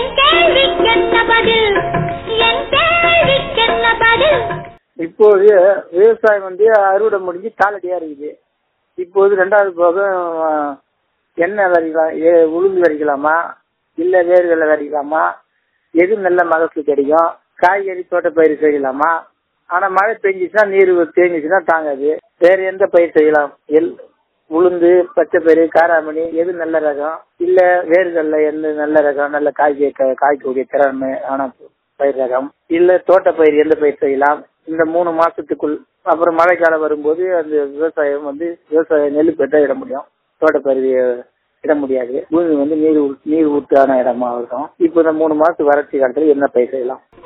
என் கேள்விக்கென்ன பதில் என் கேள்விக்கென்ன பதில் இப்போது விவசாயம் வந்து அறுவடை முடிஞ்சு காலடியா இருக்குது இப்போது ரெண்டாவது போகம் அஹ், எண்ணெய் விதைக்கலாம் ஏ- உளுந்து விதைக்கலாமா இல்ல வேர்கடலை விதைக்கலாமா எது நல்ல மகசூல் கிடைக்கும் காய்கறி தோட்டப்பயிர் செய்யலாமா ஆனா மழை பெஞ்சிச்சுன்னா நீர் தேங்கிச்சுன்னா தாங்காது வேற எந்த பயிர் செய்யலாம் எல் உளுந்து பச்சைப்பயிறு காராமணி எது நல்ல ரகம் இல்ல வேர்கடலை எந்த நல்ல ரகம் நல்ல காய்கறி க- காய்க்கக்கூடிய திறமை ஆன பயிர் ரகம் இல்ல தோட்டப்பயிர் எந்த பயிர் செய்யலாம் இந்த மூணு மாசத்துக்குள் அப்புறம் மழைக்காலம் வரும்போது அந்த விவசாயம் வந்து விவசாய நெல் பெற்றா இட முடியும் தோட்டப்பயிர் இட முடியாது பூமி வந்து நீர் ஊ- நீர் ஊட்டான இடமா இருக்கும் இப்போ இந்த மூணு மாசத்து வறட்சி காலத்துல என்ன பயிர் செய்யலாம்